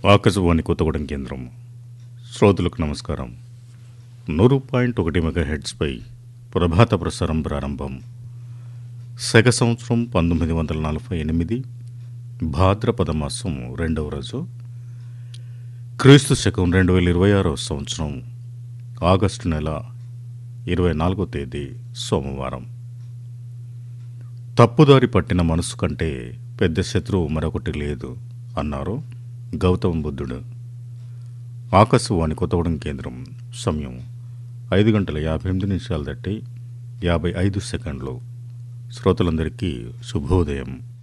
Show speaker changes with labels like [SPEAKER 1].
[SPEAKER 1] ఆకాశవాణి కొత్తగూడెం కేంద్రం శ్రోతలకు నమస్కారం నూరు పాయింట్ ఒకటి మెగా హెడ్స్పై ప్రభాత ప్రసారం ప్రారంభం శక సంవత్సరం పంతొమ్మిది వందల నలభై ఎనిమిది భాద్రపద మాసం రెండవ రోజు క్రీస్తు శకం రెండు వేల ఇరవై ఆరవ సంవత్సరం ఆగస్టు నెల ఇరవై నాలుగో తేదీ సోమవారం తప్పుదారి పట్టిన మనసు కంటే పెద్ద శత్రువు మరొకటి లేదు అన్నారు గౌతమ బుద్ధుడు ఆకాశవాణి కొత్తగూడెం కేంద్రం సమయం ఐదు గంటల యాభై ఎనిమిది నిమిషాలు దట్టి యాభై ఐదు సెకండ్లు శ్రోతలందరికీ శుభోదయం